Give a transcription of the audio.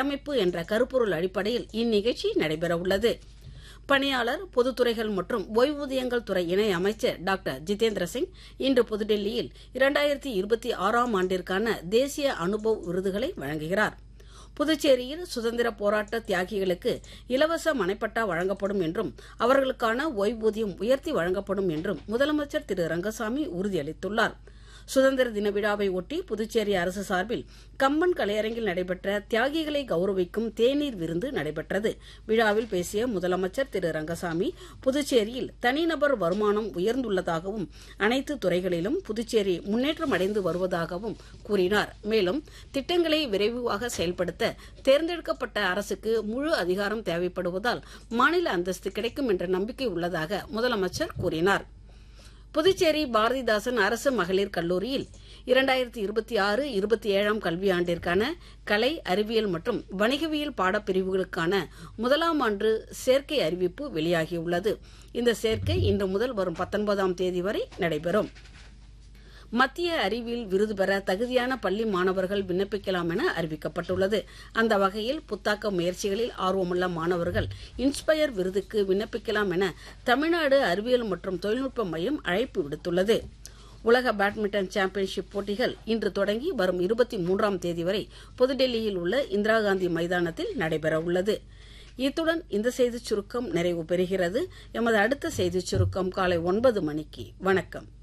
கட்டமைப்பு என்ற கருப்பொருள் அடிப்படையில் இந்நிகழ்ச்சி நடைபெறவுள்ளது பணியாளர் பொதுத்துறைகள் மற்றும் ஓய்வூதியங்கள் துறை இணை அமைச்சர் டாக்டர் ஜிதேந்திர சிங் இன்று புதுடெல்லியில் இரண்டாயிரத்தி இருபத்தி ஆறாம் ஆண்டிற்கான தேசிய அனுபவ் விருதுகளை வழங்குகிறார் புதுச்சேரியில் சுதந்திர போராட்ட தியாகிகளுக்கு இலவச மனைப்பட்டா வழங்கப்படும் என்றும் அவர்களுக்கான ஓய்வூதியம் உயர்த்தி வழங்கப்படும் என்றும் முதலமைச்சர் திரு ரங்கசாமி உறுதியளித்துள்ளார் சுதந்திர தின விழாவை ஒட்டி புதுச்சேரி அரசு சார்பில் கம்பன் கலையரங்கில் நடைபெற்ற தியாகிகளை கௌரவிக்கும் தேநீர் விருந்து நடைபெற்றது விழாவில் பேசிய முதலமைச்சர் திரு ரங்கசாமி புதுச்சேரியில் தனிநபர் வருமானம் உயர்ந்துள்ளதாகவும் அனைத்து துறைகளிலும் புதுச்சேரி முன்னேற்றம் அடைந்து வருவதாகவும் கூறினார் மேலும் திட்டங்களை விரைவாக செயல்படுத்த தேர்ந்தெடுக்கப்பட்ட அரசுக்கு முழு அதிகாரம் தேவைப்படுவதால் மாநில அந்தஸ்து கிடைக்கும் என்ற நம்பிக்கை உள்ளதாக முதலமைச்சர் கூறினார் புதுச்சேரி பாரதிதாசன் அரசு மகளிர் கல்லூரியில் இரண்டாயிரத்தி இருபத்தி ஆறு இருபத்தி ஏழாம் கல்வியாண்டிற்கான கலை அறிவியல் மற்றும் வணிகவியல் பாடப்பிரிவுகளுக்கான முதலாம் ஆண்டு சேர்க்கை அறிவிப்பு வெளியாகியுள்ளது இந்த சேர்க்கை இன்று முதல் வரும் பத்தொன்பதாம் தேதி வரை நடைபெறும் மத்திய அறிவியல் விருது பெற தகுதியான பள்ளி மாணவர்கள் விண்ணப்பிக்கலாம் என அறிவிக்கப்பட்டுள்ளது அந்த வகையில் புத்தாக்க முயற்சிகளில் ஆர்வமுள்ள மாணவர்கள் இன்ஸ்பயர் விருதுக்கு விண்ணப்பிக்கலாம் என தமிழ்நாடு அறிவியல் மற்றும் தொழில்நுட்ப மையம் அழைப்பு விடுத்துள்ளது உலக பேட்மிண்டன் சாம்பியன்ஷிப் போட்டிகள் இன்று தொடங்கி வரும் இருபத்தி மூன்றாம் தேதி வரை புதுடெல்லியில் உள்ள இந்திரா காந்தி மைதானத்தில் நடைபெறவுள்ளது இத்துடன் இந்த செய்திச் சுருக்கம் நிறைவு பெறுகிறது எமது அடுத்த செய்திச் சுருக்கம் காலை ஒன்பது மணிக்கு வணக்கம்